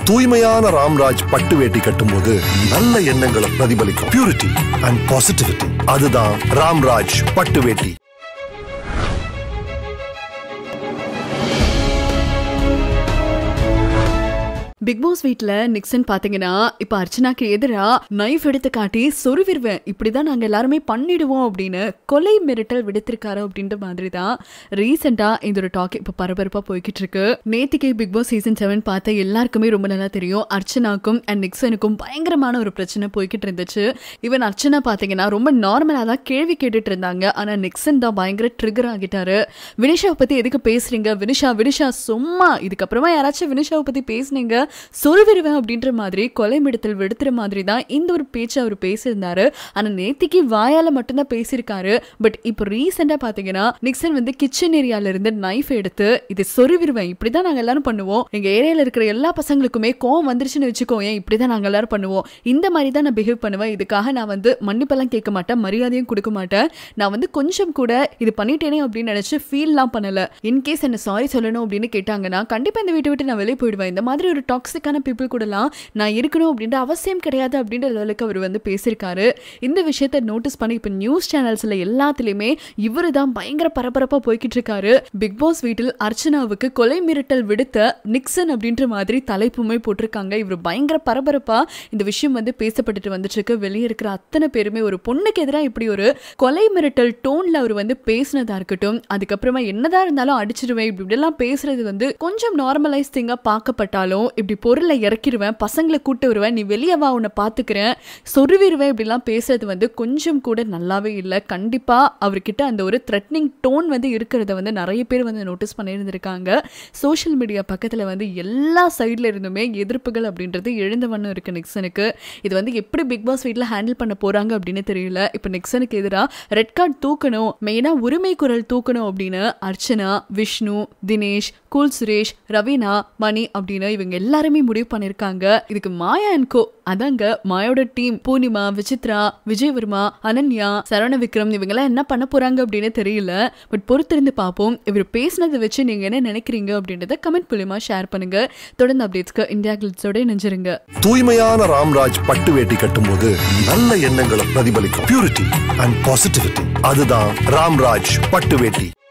தூய்மையான ராம்ராஜ் பட்டு வேட்டி கட்டும்போது நல்ல எண்ணங்களை பிரதிபலிக்கும் பியூரிட்டி அண்ட் பாசிட்டிவிட்டி அதுதான் ராம்ராஜ் பட்டு வேட்டி பிக் பாஸ் வீட்ல நிக்சன் பாத்தீங்கன்னா இப்ப அர்ச்சனாக்கு எதிரா நைஃப் எடுத்து காட்டி சொருவிருவேன் இப்படிதான் நாங்க எல்லாருமே பண்ணிடுவோம் அப்படின்னு கொலை மிரட்டல் விடுத்திருக்காரு அப்படின்ற மாதிரி தான் ரீசெண்டா இந்த ஒரு டாக் இப்ப பரபரப்பா போய்கிட்டு இருக்கு நேத்திக்கு பிக் பாஸ் சீசன் செவன் பார்த்த எல்லாருக்குமே ரொம்ப நல்லா தெரியும் அர்ச்சனாக்கும் அண்ட் நிக்சனுக்கும் பயங்கரமான ஒரு பிரச்சனை போய்கிட்டு இருந்துச்சு ஈவன் அர்ச்சனா பாத்தீங்கன்னா ரொம்ப நார்மலா தான் கேள்வி கேட்டுட்டு இருந்தாங்க ஆனா நிக்சன் தான் பயங்கர ட்ரிகர் ஆகிட்டாரு வினிஷாவை பத்தி எதுக்கு பேசுறீங்க வினிஷா வினிஷா சும்மா இதுக்கப்புறமா யாராச்சும் வினிஷாவை பத்தி பேசுனீங்க சொருவிருவேன் அப்படின்ற மாதிரி கொலை மிடத்தில் விடுத்துற மாதிரி தான் இந்த ஒரு பேச்சு அவர் பேசியிருந்தாரு ஆனா நேத்திக்கு வாயால மட்டும்தான் பேசியிருக்காரு பட் இப்போ ரீசெண்டா பாத்தீங்கன்னா நிக்சன் வந்து கிச்சன் ஏரியால இருந்து நைஃப் எடுத்து இது சொருவிருவேன் இப்படிதான் நாங்க எல்லாரும் பண்ணுவோம் எங்க ஏரியால இருக்கிற எல்லா பசங்களுக்குமே கோவம் வந்துருச்சுன்னு வச்சுக்கோ ஏன் இப்படிதான் நாங்க எல்லாரும் பண்ணுவோம் இந்த மாதிரி தான் நான் பிஹேவ் பண்ணுவேன் இதுக்காக நான் வந்து மன்னிப்பெல்லாம் கேட்க மாட்டேன் மரியாதையும் கொடுக்க மாட்டேன் நான் வந்து கொஞ்சம் கூட இது பண்ணிட்டேனே அப்படின்னு நினைச்சு ஃபீல்லாம் பண்ணல இன்கேஸ் என்ன சாரி சொல்லணும் அப்படின்னு கேட்டாங்கன்னா கண்டிப்பா இந்த வீட்டை விட்டு நான் வெளியே போயிடுவேன் இந்த மாதிரி ஒரு டாக்ஸிக்கான பீப்புள் கூடலாம் நான் இருக்கணும் அப்படின்ற அவசியம் கிடையாது அப்படின்ற லெவலுக்கு அவர் வந்து பேசியிருக்காரு இந்த விஷயத்த நோட்டீஸ் பண்ணி இப்போ நியூஸ் சேனல்ஸ்ல எல்லாத்துலயுமே இவரு தான் பயங்கர பரபரப்பா போய்கிட்டு இருக்காரு பிக் பாஸ் வீட்டில் அர்ச்சனாவுக்கு கொலை மிரட்டல் விடுத்த நிக்சன் அப்படின்ற மாதிரி தலைப்புமே போட்டிருக்காங்க இவர் பயங்கர பரபரப்பா இந்த விஷயம் வந்து பேசப்பட்டுட்டு வந்துட்டு இருக்கு வெளியே இருக்கிற அத்தனை பேருமே ஒரு பொண்ணுக்கு எதிராக இப்படி ஒரு கொலை மிரட்டல் டோன்ல அவர் வந்து பேசினதா இருக்கட்டும் அதுக்கப்புறமா என்னதான் இருந்தாலும் அடிச்சிருவேன் இப்படி இப்படிலாம் பேசுறது வந்து கொஞ்சம் நார்மலைஸ் திங்கா பார்க்கப்பட்டாலும் இப்படி பொருளை இறக்கிடுவேன் பசங்களை கூட்டு வருவேன் நீ வெளியே வா உன்னை பார்த்துக்கிறேன் சொருவிடுவேன் இப்படிலாம் பேசுறது வந்து கொஞ்சம் கூட நல்லாவே இல்லை கண்டிப்பா அவர்கிட்ட அந்த ஒரு த்ரெட்னிங் டோன் வந்து இருக்கிறத வந்து நிறைய பேர் வந்து நோட்டீஸ் பண்ணியிருந்திருக்காங்க சோஷியல் மீடியா பக்கத்தில் வந்து எல்லா சைடில் இருந்துமே எதிர்ப்புகள் அப்படின்றது எழுந்த வண்ணம் இருக்கு நிக்சனுக்கு இது வந்து எப்படி பிக் பாஸ் வீட்டில் ஹேண்டில் பண்ண போறாங்க அப்படின்னு தெரியல இப்போ நிக்சனுக்கு எதிராக ரெட் கார்டு தூக்கணும் மெயினாக உரிமை குரல் தூக்கணும் அப்படின்னு அர்ச்சனா விஷ்ணு தினேஷ் கூல் சுரேஷ் ரவீனா மணி அப்படின்னு இவங்க எல்லாருமே முடிவு பண்ணியிருக்காங்க இதுக்கு மாயா அண்ட் கோ அதாங்க மாயோட டீம் பூர்ணிமா விசித்ரா விஜயவர்மா அனன்யா சரவண விக்ரம் இவங்கெல்லாம் என்ன பண்ண போறாங்க அப்படின்னு தெரியல பட் பொறுத்திருந்து பார்ப்போம் இவர் பேசினதை வச்சு நீங்க என்ன நினைக்கிறீங்க அப்படின்றத கமெண்ட் மூலியமா ஷேர் பண்ணுங்க தொடர்ந்து அப்டேட்ஸ்க்கு இந்தியா கிளிட்ஸோட இணைஞ்சிருங்க தூய்மையான ராம்ராஜ் பட்டு வேட்டி கட்டும்போது நல்ல எண்ணங்களை பிரதிபலிக்கும் பியூரிட்டி அண்ட் பாசிட்டிவிட்டி அதுதான் ராம்ராஜ் பட்டு வேட்டி